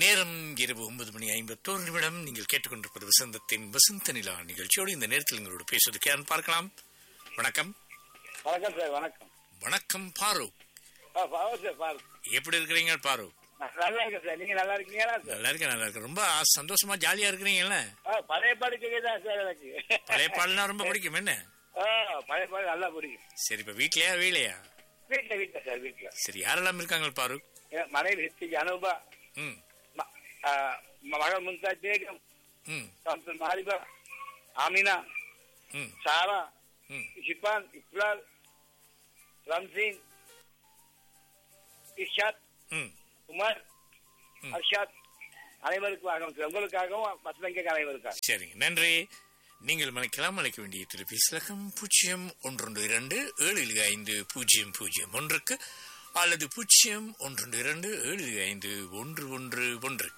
நேரம் இரவு ஒன்பது மணி ஐம்பத்தோரு நிமிடம் நீங்கள் கேட்டுக்கொண்டிருப்பது வசந்தத்தின் வசந்த நிலா நிகழ்ச்சியோடு இந்த நேரத்தில் எங்களோட பேசுவதற்கு யாரும் பார்க்கலாம் வணக்கம் வணக்கம் சார் வணக்கம் வணக்கம் பாரு ஆ, பாவம் சார் பாரு எப்படி இருக்கிறீங்க பாரு நான் நல்லா இருக்கேன் சார் நீங்க நல்லா இருக்கீங்களா சார் நல்லா இருக்கேன் நல்லா இருக்கேன் ரொம்ப சந்தோஷமா ஜாலியா இருக்கிறீங்கல்ல ஆ, பழைய பாடு கேக்குதா சார் எனக்கு பழைய பாடலாம் ரொம்ப பிடிக்கும் என்ன ஆ, பழைய பாடு நல்லா பிடிக்கும் சரி இப்ப வீட்லயா வீலையா வீட்டுல வீட்டுல சார் வீட்டுல சரி யாரெல்லாம் இருக்காங்க பாரு என் மனைவி ஹிஸ்டிக்கு அனுபா ம் ம- ஆ, மகள் மும்தாஜ் பேகம் ம் சம்சன் மாரிபா ஆமினா ம் சாரா ம் ஷிபான் இப்லால் ரம்சீன் இஷாத் ம் உமர் ம். அர்ஷாத் அனைவருக்காகவும் சார் உங்களுக்காகவும் மற்றவங்க அனைவருக்காக சரிங்க நன்றி நீங்கள் மலைக்கலாம் அழைக்க வேண்டிய தொலைபேசி இலக்கம் பூஜ்ஜியம் ஒன்றொன்று இரண்டு ஏழு ஏழு ஐந்து பூஜ்ஜியம் பூஜ்ஜியம் ஒன்றுக்கு அல்லது பூஜ்ஜியம் ஒன்றொன்று இரண்டு ஏழு ஏழு ஐந்து ஒன்று ஒன்று ஒன்றுக்கு